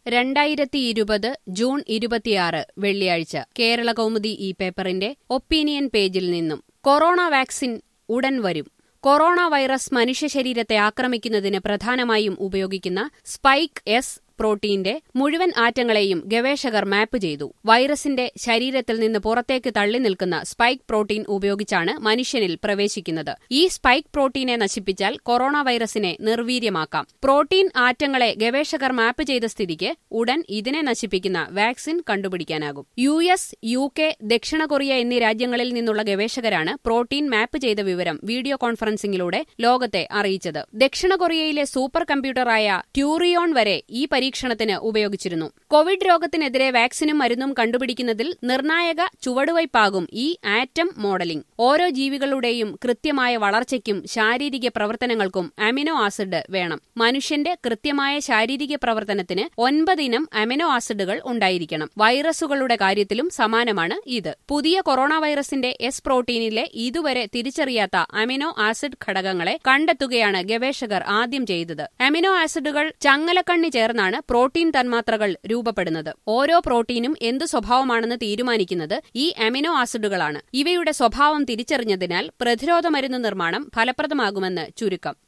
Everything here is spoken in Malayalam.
രണ്ടായിരത്തി ഇരുപത് ജൂൺ ഇരുപത്തിയാറ് വെള്ളിയാഴ്ച കേരള കൗമുദി ഈ പേപ്പറിന്റെ ഒപ്പീനിയൻ പേജിൽ നിന്നും കൊറോണ വാക്സിൻ ഉടൻ വരും കൊറോണ വൈറസ് മനുഷ്യ ശരീരത്തെ ആക്രമിക്കുന്നതിന് പ്രധാനമായും ഉപയോഗിക്കുന്ന സ്പൈക്ക് എസ് പ്രോട്ടീന്റെ മുഴുവൻ ആറ്റങ്ങളെയും ഗവേഷകർ മാപ്പ് ചെയ്തു വൈറസിന്റെ ശരീരത്തിൽ നിന്ന് പുറത്തേക്ക് തള്ളി നിൽക്കുന്ന സ്പൈക്ക് പ്രോട്ടീൻ ഉപയോഗിച്ചാണ് മനുഷ്യനിൽ പ്രവേശിക്കുന്നത് ഈ സ്പൈക്ക് പ്രോട്ടീനെ നശിപ്പിച്ചാൽ കൊറോണ വൈറസിനെ നിർവീര്യമാക്കാം പ്രോട്ടീൻ ആറ്റങ്ങളെ ഗവേഷകർ മാപ്പ് ചെയ്ത സ്ഥിതിക്ക് ഉടൻ ഇതിനെ നശിപ്പിക്കുന്ന വാക്സിൻ കണ്ടുപിടിക്കാനാകും യു എസ് യു കെ ദക്ഷിണ കൊറിയ എന്നീ രാജ്യങ്ങളിൽ നിന്നുള്ള ഗവേഷകരാണ് പ്രോട്ടീൻ മാപ്പ് ചെയ്ത വിവരം വീഡിയോ കോൺഫറൻസിംഗിലൂടെ ലോകത്തെ അറിയിച്ചത് ദക്ഷിണ കൊറിയയിലെ സൂപ്പർ കമ്പ്യൂട്ടറായ ട്യൂറിയോൺ വരെ ഈ പരീക്ഷണത്തിന് ഉപയോഗിച്ചിരുന്നു കോവിഡ് രോഗത്തിനെതിരെ വാക്സിനും മരുന്നും കണ്ടുപിടിക്കുന്നതിൽ നിർണായക ചുവടുവയ്പാകും ഈ ആറ്റം മോഡലിംഗ് ഓരോ ജീവികളുടെയും കൃത്യമായ വളർച്ചയ്ക്കും ശാരീരിക പ്രവർത്തനങ്ങൾക്കും അമിനോ ആസിഡ് വേണം മനുഷ്യന്റെ കൃത്യമായ ശാരീരിക പ്രവർത്തനത്തിന് ഒൻപതിനം അമിനോ ആസിഡുകൾ ഉണ്ടായിരിക്കണം വൈറസുകളുടെ കാര്യത്തിലും സമാനമാണ് ഇത് പുതിയ കൊറോണ വൈറസിന്റെ എസ് പ്രോട്ടീനിലെ ഇതുവരെ തിരിച്ചറിയാത്ത അമിനോ ആസിഡ് ഘടകങ്ങളെ കണ്ടെത്തുകയാണ് ഗവേഷകർ ആദ്യം ചെയ്തത് അമിനോ ആസിഡുകൾ ചങ്ങലക്കണ്ണി ചേർന്നാണ് പ്രോട്ടീൻ തന്മാത്രകൾ രൂപപ്പെടുന്നത് ഓരോ പ്രോട്ടീനും എന്തു സ്വഭാവമാണെന്ന് തീരുമാനിക്കുന്നത് ഈ അമിനോ ആസിഡുകളാണ് ഇവയുടെ സ്വഭാവം തിരിച്ചറിഞ്ഞതിനാൽ പ്രതിരോധ മരുന്ന് നിർമ്മാണം ഫലപ്രദമാകുമെന്ന് ചുരുക്കം